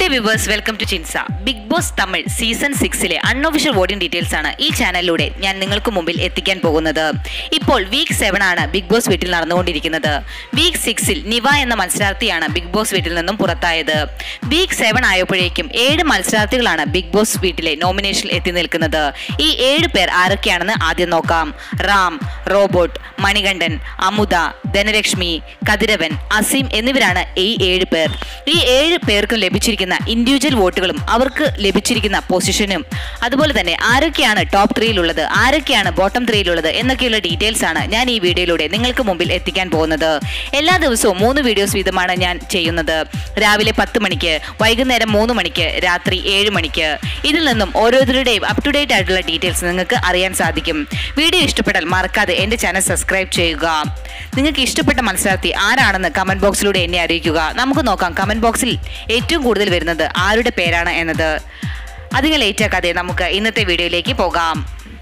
day viewers welcome to Chinsa big boss Tamil season സിക്സിലെ unofficial voting details ആണ് ഈ ചാനലിലൂടെ ഞാൻ നിങ്ങൾക്ക് മുമ്പിൽ എത്തിക്കാൻ പോകുന്നത് ഇപ്പോൾ വീക്ക് സെവൻ ആണ് ബിഗ് ബോസ് വീട്ടിൽ നടന്നുകൊണ്ടിരിക്കുന്നത് വീക്ക് സിക്സിൽ നിവ എന്ന മത്സരാർത്ഥിയാണ് ബിഗ് ബോസ് വീട്ടിൽ നിന്നും പുറത്തായത് വീക്ക് സെവൻ ആയപ്പോഴേക്കും ഏഴ് മത്സരാർത്ഥികളാണ് ബിഗ് ബോസ് വീട്ടിലെ നോമിനേഷനിൽ എത്തി നിൽക്കുന്നത് ഈ ഏഴ് പേർ ആരൊക്കെയാണെന്ന് ആദ്യം നോക്കാം റാം റോബോട്ട് മണികണ്ഠൻ അമുദ ധനലക്ഷ്മി കതിരവൻ അസീം എന്നിവരാണ് ഈ ഏഴ് പേർ ഈ ഏഴ് പേർക്കും ലഭിച്ചിരിക്കുന്ന ഇൻഡിവിജ്വൽ വോട്ടുകളും അവർക്ക് ലഭിച്ചിരിക്കുന്ന പൊസിഷനും അതുപോലെ തന്നെ ആരൊക്കെയാണ് ടോപ്പ് ത്രീയിലുള്ളത് ആരൊക്കെയാണ് ബോട്ടം ത്രീയിലുള്ളത് എന്നൊക്കെയുള്ള ഡീറ്റെയിൽസ് ആണ് ഞാൻ ഈ വീഡിയോയിലൂടെ നിങ്ങൾക്ക് മുമ്പിൽ എത്തിക്കാൻ പോകുന്നത് എല്ലാ ദിവസവും മൂന്ന് വീഡിയോസ് വീതമാണ് ഞാൻ ചെയ്യുന്നത് രാവിലെ പത്ത് മണിക്ക് വൈകുന്നേരം മൂന്ന് മണിക്ക് രാത്രി ഏഴ് മണിക്ക് ഇതിൽ നിന്നും ഓരോരുത്തരുടെയും അപ് ടു ഡേറ്റ് ആയിട്ടുള്ള ഡീറ്റെയിൽസ് നിങ്ങൾക്ക് അറിയാൻ സാധിക്കും വീഡിയോ ഇഷ്ടപ്പെട്ടാൽ മറക്കാതെ എൻ്റെ ചാനൽ സബ്സ്ക്രൈബ് ചെയ്യുക നിങ്ങൾക്ക് ഇഷ്ടപ്പെട്ട മത്സരാർത്ഥി ആരാണെന്ന് കമന്റ് ബോക്സിലൂടെ എന്നെ അറിയിക്കുക നമുക്ക് നോക്കാം കമന്റ് ബോക്സിൽ ഏറ്റവും കൂടുതൽ വരുന്നത് ആരുടെ പേരാണ് എന്നത് അധികം ലേറ്റ് ആക്കാതെ നമുക്ക് ഇന്നത്തെ വീഡിയോയിലേക്ക് പോകാം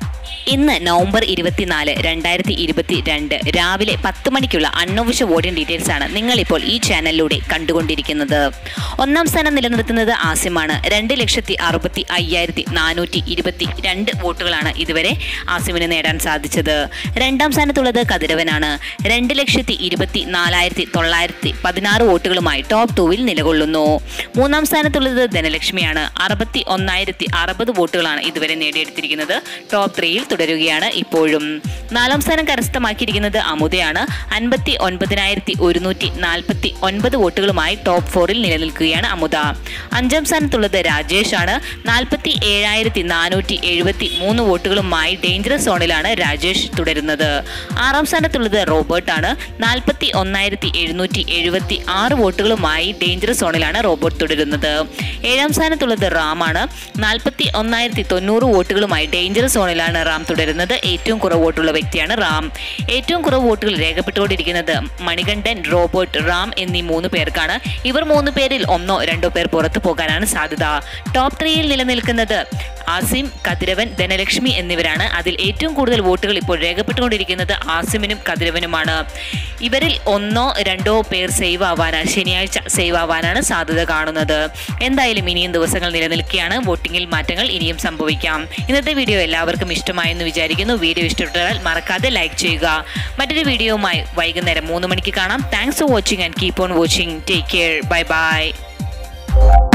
ഇന്ന് നവംബർ ഇരുപത്തിനാല് രണ്ടായിരത്തി ഇരുപത്തി രണ്ട് രാവിലെ പത്ത് മണിക്കുള്ള അൺഒഫീഷ്യൽ വോട്ടിംഗ് ഡീറ്റെയിൽസ് ആണ് നിങ്ങളിപ്പോൾ ഈ ചാനലിലൂടെ കണ്ടുകൊണ്ടിരിക്കുന്നത് ഒന്നാം സ്ഥാനം നിലനിർത്തുന്നത് ആസിമാണ് രണ്ട് ലക്ഷത്തി അറുപത്തി അയ്യായിരത്തി നാനൂറ്റി ഇരുപത്തി രണ്ട് വോട്ടുകളാണ് ഇതുവരെ ആസിമിന് നേടാൻ സാധിച്ചത് രണ്ടാം സ്ഥാനത്തുള്ളത് കതിരവനാണ് രണ്ട് ലക്ഷത്തി ഇരുപത്തി നാലായിരത്തി തൊള്ളായിരത്തി പതിനാറ് വോട്ടുകളുമായി ടോപ്പ് ടൂവിൽ നിലകൊള്ളുന്നു മൂന്നാം സ്ഥാനത്തുള്ളത് ധനലക്ഷ്മിയാണ് അറുപത്തി ഒന്നായിരത്തി അറുപത് വോട്ടുകളാണ് ഇതുവരെ നേടിയെടുത്തിരിക്കുന്നത് ടോപ്പ് ത്രീയിൽ തുടരുകയാണ് ഇപ്പോഴും നാലാം സ്ഥാനം കരസ്ഥമാക്കിയിരിക്കുന്നത് അമുദയാണ് അൻപത്തി ഒൻപതിനായിരത്തി ഒരുന്നൂറ്റി നാൽപ്പത്തി ഒൻപത് വോട്ടുകളുമായി ടോപ്പ് ഫോറിൽ നിലനിൽക്കുകയാണ് അമുദ അഞ്ചാം സ്ഥാനത്തുള്ളത് രാജേഷ് ആണ് നാൽപ്പത്തി ഏഴായിരത്തി നാനൂറ്റി എഴുപത്തി മൂന്ന് വോട്ടുകളുമായി ഡേഞ്ചറസ് സോണിലാണ് രാജേഷ് തുടരുന്നത് ആറാം സ്ഥാനത്തുള്ളത് റോബർട്ട് ആണ് നാൽപ്പത്തി ഒന്നായിരത്തി എഴുന്നൂറ്റി എഴുപത്തി ആറ് വോട്ടുകളുമായി ഡേഞ്ചറസ് സോണിലാണ് റോബോട്ട് തുടരുന്നത് ഏഴാം സ്ഥാനത്തുള്ളത് റാമാണ് നാൽപ്പത്തി ഒന്നായിരത്തി തൊണ്ണൂറ് വോട്ടുകളുമായി ഡേഞ്ചറസ് സോണിലാണ് റാം തുടരുന്നത് ഏറ്റവും കുറവ് വോട്ടുള്ള വ്യക്തിയാണ് റാം ഏറ്റവും കുറവ് വോട്ടുകൾ രേഖപ്പെട്ടുകൊണ്ടിരിക്കുന്നത് മണികണ്ഠൻ റോബോട്ട് റാം എന്നീ മൂന്ന് പേർക്കാണ് ഇവർ മൂന്ന് പേരിൽ ഒന്നോ രണ്ടോ പേർ പുറത്തു പോകാനാണ് സാധ്യത ടോപ്പ് ത്രീയിൽ നിലനിൽക്കുന്നത് ആസിം കതിരവൻ ധനലക്ഷ്മി എന്നിവരാണ് അതിൽ ഏറ്റവും കൂടുതൽ വോട്ടുകൾ ഇപ്പോൾ രേഖപ്പെട്ടുകൊണ്ടിരിക്കുന്നത് ആസിമിനും കതിരവനുമാണ് ഇവരിൽ ഒന്നോ രണ്ടോ പേർ സേവ് ആവാനാണ് ശനിയാഴ്ച സേവ് ആവാനാണ് സാധ്യത കാണുന്നത് എന്തായാലും ഇനിയും ദിവസങ്ങൾ നിലനിൽക്കുകയാണ് വോട്ടിങ്ങിൽ മാറ്റങ്ങൾ ഇനിയും സംഭവിക്കാം ഇന്നത്തെ വീഡിയോ എല്ലാവർക്കും ഇഷ്ടമായെന്ന് വിചാരിക്കുന്നു വീഡിയോ ഇഷ്ടപ്പെട്ടാൽ മറക്കാതെ ലൈക്ക് ചെയ്യുക മറ്റൊരു വീഡിയോയുമായി വൈകുന്നേരം മൂന്ന് മണിക്ക് കാണാം thanks for watching and keep on watching take care bye by